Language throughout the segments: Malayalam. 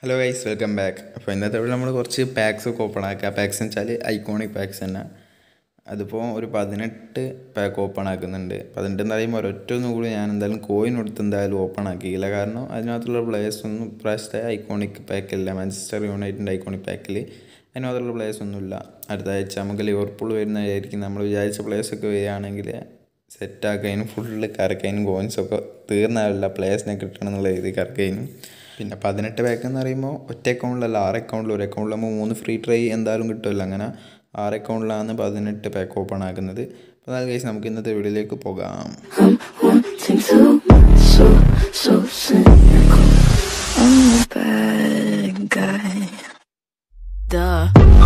ഹലോ ഗൈസ് വെൽക്കം ബാക്ക് അപ്പോൾ ഇന്നത്തെ ഇവിടെ നമ്മൾ കുറച്ച് പാക്സ് ഒക്കെ ഓപ്പൺ ആക്കുക പാക്സ് എന്ന് വെച്ചാൽ ഐക്കോണിക് പാക്സ് തന്നെ അതിപ്പോൾ ഒരു പതിനെട്ട് പാക്ക് ഓപ്പൺ ആക്കുന്നുണ്ട് പതിനെട്ട് എന്ന് പറയുമ്പോൾ ഒരൊറ്റൊന്നും കൂടി ഞാൻ എന്തായാലും കോയിൻ കൊടുത്ത് എന്തായാലും ഓപ്പൺ ആക്കിയില്ല കാരണം അതിനകത്തുള്ള പ്ലേയേഴ്സ് ഒന്നും ഇപ്രാവശ്യത്തെ ഐക്കോണിക് പാക്കില്ല മാഞ്ചസ്റ്റർ യുണൈറ്റഡ് ഐക്കോണിക് പാക്കിൽ അതിനകത്തുള്ള പ്ലേയേഴ്സ് ഒന്നുമില്ല അടുത്ത ആഴ്ച നമുക്ക് ലിവർപൂൾ വരുന്നതായിരിക്കും നമ്മൾ വിചാരിച്ച പ്ലേയേഴ്സൊക്കെ വരികയാണെങ്കിൽ സെറ്റാക്കാനും ഫുള്ള് കറക്കാനും കോയിൻസൊക്കെ തീർന്നല്ല പ്ലേയേഴ്സിനെ കിട്ടണം എന്നുള്ള രീതി കറക്കാനും പിന്നെ പതിനെട്ട് പാക്ക് എന്ന് പറയുമ്പോൾ ഒറ്റ അക്കൗണ്ടിലല്ല ആറ് അക്കൗണ്ടിൽ ഒരു അക്കൗണ്ടിലാകുമ്പോൾ മൂന്ന് ഫ്രീ ട്രൈ എന്തായാലും കിട്ടുമല്ലോ അങ്ങനെ ആറ് അക്കൗണ്ടിലാണ് പതിനെട്ട് പാക്ക് ഓപ്പൺ ആക്കുന്നത് അപ്പോൾ അതായത് കേസ് നമുക്ക് ഇന്നത്തെ വീഡിയോയിലേക്ക് പോകാം I'm wanting to, so, so cynical. I'm a bad guy. Duh.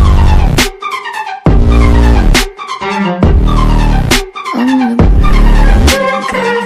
I'm the bad guy.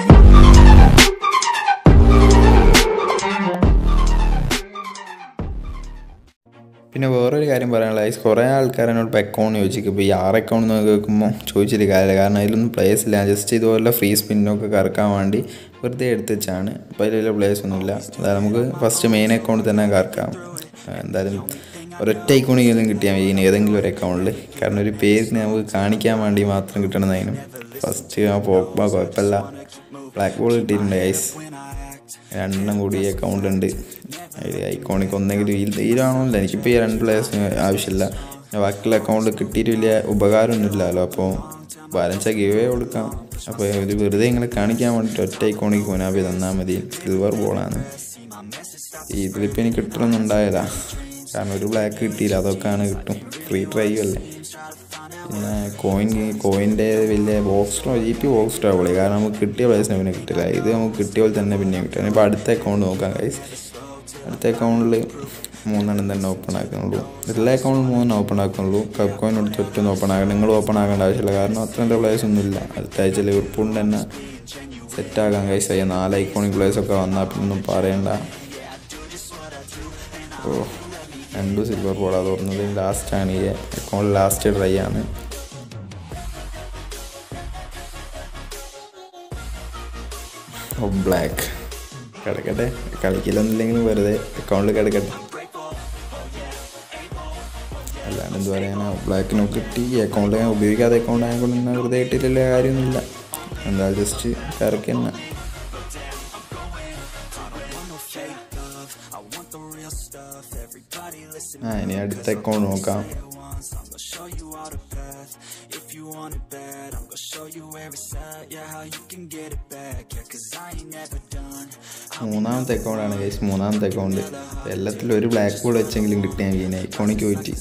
പിന്നെ വേറൊരു കാര്യം പറയാനുള്ള ഗൈസ് കുറേ ആൾക്കാർ എന്നോട് ഇപ്പോൾ അക്കൗണ്ട് ചോദിച്ചിരിക്കും ഇപ്പോൾ ഈ ആറ് അക്കൗണ്ട് എന്ന് കേൾക്കുമ്പോൾ ചോദിച്ചിട്ട് കാര്യമില്ല കാരണം അതിലൊന്നും പ്ലേയേഴ്സ് ഇല്ല ജസ്റ്റ് ഇതുപോലെ ഫ്രീ സ്പിന്നൊക്കെ കറക്കാൻ വേണ്ടി വെറുതെ എടുത്ത് വെച്ചാണ് അപ്പോൾ അതിലുള്ള പ്ലേയേഴ്സ് ഒന്നുമില്ല അതായത് നമുക്ക് ഫസ്റ്റ് മെയിൻ അക്കൗണ്ട് തന്നെ കറക്കാം എന്തായാലും ഒരൊറ്റ ഐക്കോണിക്കെങ്കിലും കിട്ടിയാൽ മെയിൻ ഏതെങ്കിലും ഒരു അക്കൗണ്ടിൽ കാരണം ഒരു പേരിന് നമുക്ക് കാണിക്കാൻ വേണ്ടി മാത്രം കിട്ടണതായിരുന്നു ഫസ്റ്റ് ആ പോക്ക കുഴപ്പമില്ല ബ്ലാക്ക് ബോൾ കിട്ടിയിട്ടുണ്ട് ഗൈസ് രണ്ടെണ്ണം കൂടി ഈ അക്കൗണ്ടിലുണ്ട് അതിൽ ഐക്കോണിക് ഒന്നെങ്കിലും ഈ തീരാണല്ലോ എനിക്കിപ്പോൾ ഈ രണ്ട് പ്ലേയേഴ്സിന് ആവശ്യമില്ല പിന്നെ ബാക്കിയുള്ള അക്കൗണ്ട് കിട്ടിയിട്ട് വലിയ ഉപകാരമൊന്നുമില്ലല്ലോ അപ്പോൾ ബാലൻസ് ഗിവേ കൊടുക്കാം അപ്പോൾ ഇത് വെറുതെ ഇങ്ങനെ കാണിക്കാൻ വേണ്ടിയിട്ട് ഒറ്റ ഐക്കോണിക്ക് മുനാബി തന്നാൽ മതി സിൽവർ ബോളാണ് ഇതിലിപ്പോൾ എനിക്ക് കിട്ടണമെന്നുണ്ടായതാ കാരണം ഒരു ബ്ലാക്ക് കിട്ടിയില്ല അതൊക്കെയാണ് കിട്ടും ഫ്രീ ട്രൈ അല്ലേ പിന്നെ കോയിൻ കോയിൻ്റെ വലിയ ബോക്സ് ജി പി ബോക്സ് ട്രാവളി കാരണം നമുക്ക് കിട്ടിയ പൈസ പിന്നെ കിട്ടില്ല ഇത് നമുക്ക് കിട്ടിയ പോലെ തന്നെ പിന്നെ കിട്ടും ഇപ്പോൾ അടുത്ത അക്കൗണ്ട് നോക്കാം ഗൈസ് അടുത്ത അക്കൗണ്ടിൽ മൂന്നെണ്ണം തന്നെ ഓപ്പൺ ആക്കുന്നുള്ളൂ എല്ലാ അക്കൗണ്ടിലും മൂന്നെണ്ണം ഓപ്പൺ ആക്കുന്നുള്ളൂ കപ്പ് കോയിൻ എടുത്ത് ഒറ്റ ഓപ്പൺ ആക്കണം നിങ്ങൾ ഓപ്പൺ ആക്കേണ്ട ആവശ്യമില്ല കാരണം അത്ര പ്ലേയേഴ്സ് ഒന്നുമില്ല അടുത്ത ആഴ്ച ലിവർപൂളിൻ്റെ തന്നെ സെറ്റാക്കാൻ കഴിച്ച് അയ്യ നാല് ഐക്കോണിക് പ്ലേയേഴ്സൊക്കെ വന്നാൽ പിന്നെ ഒന്നും പറയണ്ട ഓ രണ്ടു സിൽവർ ബോളാണ് തുറന്നത് ലാസ്റ്റാണ് ഈ അക്കൗണ്ട് ലാസ്റ്റ് ട്രൈ ആണ് ഓ ബ്ലാക്ക് കിടക്കട്ടെ കളിക്കില്ലൊന്നുമില്ലെങ്കിലും വെറുതെ അക്കൗണ്ടിൽ കിടക്കട്ടെ അല്ലാണ്ട് എന്ത് പറയാനാ ബ്ലാക്കിനോ കിട്ടി ഈ അക്കൗണ്ട് ഞാൻ ഉപയോഗിക്കാതെ അക്കൗണ്ട് ആയതുകൊണ്ട് തന്നെ വെറുതെ കിട്ടിയില്ല കാര്യമൊന്നുമില്ല എന്താ ജസ്റ്റ് കറക്കി തന്നെ ആ ഇനി അടുത്ത അക്കൗണ്ട് നോക്കാം മൂന്നാമത്തെ അക്കൗണ്ടാണ് ഗൈസ് മൂന്നാമത്തെ അക്കൗണ്ട് എല്ലാത്തിലും ഒരു ബ്ലാക്ക് ബോർഡ് വെച്ചെങ്കിലും കിട്ടിയാൽ മതി ഐക്കോണിക്ക് പോയിട്ട്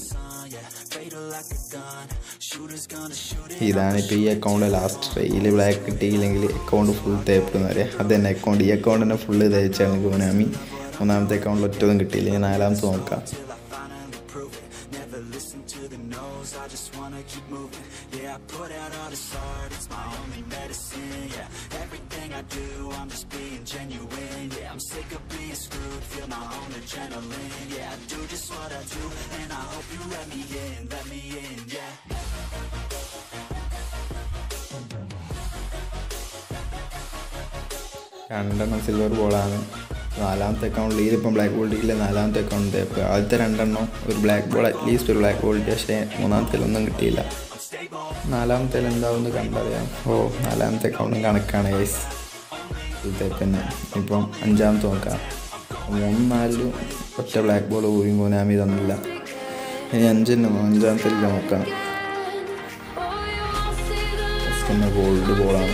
ഇതാണ് ഇപ്പോൾ ഈ അക്കൗണ്ട് ലാസ്റ്റ് ട്രൈയിൽ ബ്ലാക്ക് കിട്ടിയില്ലെങ്കിൽ അക്കൗണ്ട് ഫുൾ തേപ്പെടുന്ന പറയാം അത് തന്നെ അക്കൗണ്ട് ഈ അക്കൗണ്ട് തന്നെ ഫുള്ള് തേച്ചാണ് ഗുനാമി മൂന്നാമത്തെ അക്കൗണ്ടിൽ ഒറ്റതും കിട്ടിയില്ല ഇനി നാലാമത്തെ നോക്കാം രണ്ടെണ്ണം സിൽവർ ബോളാണ് നാലാമത്തെ അക്കൗണ്ടിൽ ഇതിപ്പം ബ്ലാക്ക് ബോൾ ഇല്ല നാലാമത്തെ അക്കൗണ്ട് ഇപ്പോൾ ആദ്യത്തെ രണ്ടെണ്ണം ഒരു ബ്ലാക്ക് ബോൾ അറ്റ്ലീസ്റ്റ് ഒരു ബ്ലാക്ക് ബോൾ കിട്ടി പക്ഷേ മൂന്നാമത്തേലൊന്നും കിട്ടിയില്ല നാലാമത്തേൽ എന്താവുമെന്ന് കണ്ടറിയാം ഓ നാലാമത്തെ അക്കൗണ്ടും കണക്കാണ് ഗൈസ് ഇതേ പിന്നെ ഇപ്പം അഞ്ചാമത്തെ നോക്കാം മൂന്ന് നാലിലും ഒറ്റ ബ്ലാക്ക് ബോൾ പോയി മോനാമി തന്നില്ല ഇനി അഞ്ചിന് അഞ്ചാമത്തെ നോക്കാം ഫസ്റ്റ് തന്നെ ഗോൾഡ് ബോളാണ്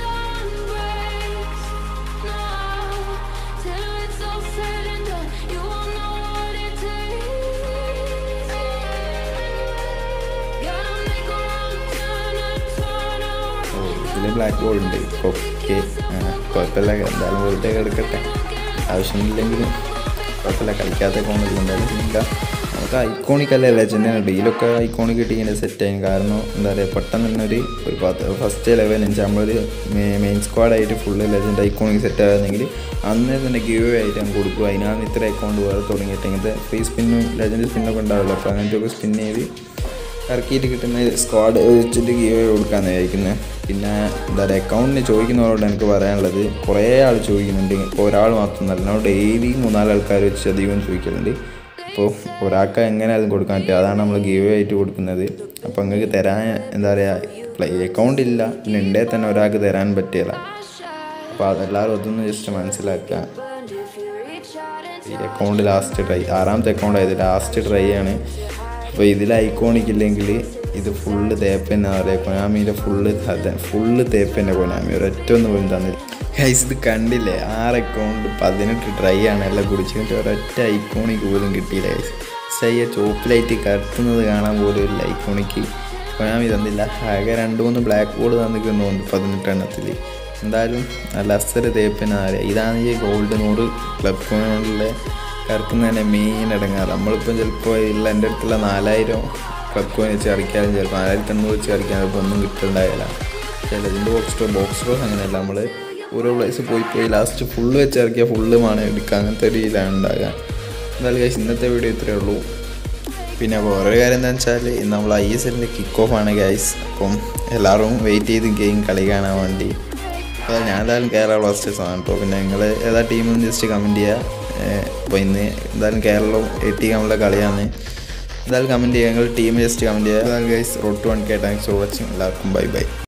ഓ ഇതിൽ ബ്ലാക്ക് ബോൾ ഉണ്ട് ഓക്കെ കുഴപ്പമില്ല എന്തായാലും വെറുതെ കിടക്കട്ടെ ആവശ്യമില്ലെങ്കിലും കുഴപ്പമില്ല കളിക്കാത്ത അക്കൗണ്ടിൽ എന്തായാലും ഇല്ല നമുക്ക് ഐക്കോണിക് അല്ലേ ലെജൻഡാണ് ഡീലൊക്കെ ഐക്കോണിക് കിട്ടിയതിൻ്റെ സെറ്റായി കാരണം എന്താ പറയുക പെട്ടെന്ന് തന്നെ ഒരു ഒരു പത്ത് ഫസ്റ്റ് ലെവൽ വെച്ചാൽ നമ്മളൊരു മെയിൻ സ്ക്വാഡായിട്ട് ഫുള്ള് ലെജൻഡ് ഐക്കോണിക് സെറ്റ് ആകുന്നെങ്കിൽ അന്നേ തന്നെ ഗീവ് ആയിട്ട് നമുക്ക് കൊടുക്കും അതിനാണ് ഇത്ര അക്കൗണ്ട് വേറെ തുടങ്ങിയിട്ട് ഇങ്ങനത്തെ ഫ്രീ സ്പിന്നും ലെജൻഡ് സ്പിന്നൊക്കെ ഉണ്ടാവില്ല അപ്പോൾ അങ്ങനത്തെ ഒക്കെ സ്പിൻ ചെയ്ത് ഇറക്കിയിട്ട് കിട്ടുന്ന സ്ക്വാഡ് വെച്ചിട്ട് ഗീവ് കൊടുക്കാമെന്ന് വിചാരിക്കുന്നത് പിന്നെ എന്താ പറയുക അക്കൗണ്ടിന് ചോദിക്കുന്നവരോട് എനിക്ക് പറയാനുള്ളത് കുറേ ആൾ ചോദിക്കുന്നുണ്ട് ഇപ്പോൾ ഒരാൾ മാത്രമല്ല എന്നോട് ഡെയിലി മൂന്നാല് ആൾക്കാർ വെച്ച് അധികം ചോദിക്കലുണ്ട് അപ്പോൾ ഒരാൾക്ക് എങ്ങനെ അതും കൊടുക്കാൻ പറ്റുക അതാണ് നമ്മൾ ഗീവ് ആയിട്ട് കൊടുക്കുന്നത് അപ്പോൾ നിങ്ങൾക്ക് തരാൻ എന്താ പറയുക പ്ലേ അക്കൗണ്ട് ഇല്ല പിന്നെ ഉണ്ടേ തന്നെ ഒരാൾക്ക് തരാൻ പറ്റില്ല അപ്പോൾ അതെല്ലാവരും അതൊന്ന് ജസ്റ്റ് മനസ്സിലാക്കുക ഈ അക്കൗണ്ട് ലാസ്റ്റ് ട്രൈ ആറാമത്തെ അക്കൗണ്ട് ആയത് ലാസ്റ്റ് ട്രൈ ആണ് അപ്പോൾ ഇതിൽ ഐക്കോണിക് ഇല്ലെങ്കിൽ ഇത് ഫുള്ള് തേപ്പ് തന്നെ പറയുക കൊനാമിയുടെ ഫുള്ള് അതെ ഫുള്ള് തേപ്പ് തന്നെ കൊനാമി ഒരൊറ്റ ഒന്ന് പോലും തന്നില്ല ഗൈസ് ഇത് കണ്ടില്ലേ ആറ് അക്കൗണ്ട് പതിനെട്ട് ട്രൈ ആണ് എല്ലാം കുടിച്ചിട്ട് ഒരൊറ്റ ഐക്കോണിക് പോലും കിട്ടിയില്ല ഗൈസ് സയ്യ ചോപ്പിലായിട്ട് കത്തുന്നത് കാണാൻ പോലും ഇല്ല ഐക്കോണിക്ക് കൊനാമി തന്നില്ല ആകെ രണ്ട് മൂന്ന് ബ്ലാക്ക് ബോർഡ് തന്നിക്കുന്നു തോന്നുന്നു പതിനെട്ടെണ്ണത്തിൽ എന്തായാലും നല്ല അസര തേപ്പിന് അറിയാം ഇതാണ് ഈ ഗോൾഡ് നൂറ് ക്ലബ് കോയിനുള്ള കറക്കുന്നതിൻ്റെ മെയിൻ ഇടങ്ങാറ് നമ്മളിപ്പം ചിലപ്പോൾ ഇല്ല എൻ്റെ അടുത്തുള്ള നാലായിരം ക്ലബ് കോയിൻ വെച്ച് കളിക്കാനും ചിലപ്പോൾ നാലായിരത്തി എണ്ണൂറ് വെച്ച് കളിക്കാൻ ചിലപ്പോൾ ഒന്നും കിട്ടുന്നുണ്ടായില്ല ചിലതിൻ്റെ ബോക്സ് ടോ ബോക്സ് ടോസ് അങ്ങനെയല്ല നമ്മൾ ഓരോ പ്ലേസ് പോയി പോയി ലാസ്റ്റ് ഫുള്ള് വെച്ച് ഇറക്കിയാൽ ഫുള്ള് ആണ് എടുക്കുക അങ്ങനത്തെ ഒരു രീതിയിലാണ് ഉണ്ടാകുക എന്തായാലും guys, ഇന്നത്തെ വീഡിയോ ഇത്രയേ ഉള്ളൂ പിന്നെ വേറൊരു കാര്യം എന്താണെന്ന് വെച്ചാൽ ഇന്ന് നമ്മൾ ഐ എസ് എല്ലിൻ്റെ കിക്ക് ഓഫ് ആണ് ഗൈസ് അപ്പം എല്ലാവരും വെയിറ്റ് ചെയ്ത് ഗെയിം കളി കാണാൻ വേണ്ടി അപ്പോൾ ഞാൻ എന്തായാലും കേരള ബ്ലാസ്റ്റേഴ്സ് ആണ് കേട്ടോ പിന്നെ നിങ്ങൾ ഏതാ ടീമെന്ന് ജസ്റ്റ് കമൻറ്റ് ചെയ്യുക അപ്പോൾ ഇന്ന് എന്തായാലും കേരളം എട്ടി നമ്മളുടെ കളിയാണ് എന്തായാലും കമൻറ്റ് ചെയ്യുക നിങ്ങൾ ടീം ജസ്റ്റ് കമൻറ്റ് ചെയ്യുക എന്തായാലും ഗൈസ് റോട്ട് one K thanks for watching എല്ലാവർക്കും ബൈ ബൈ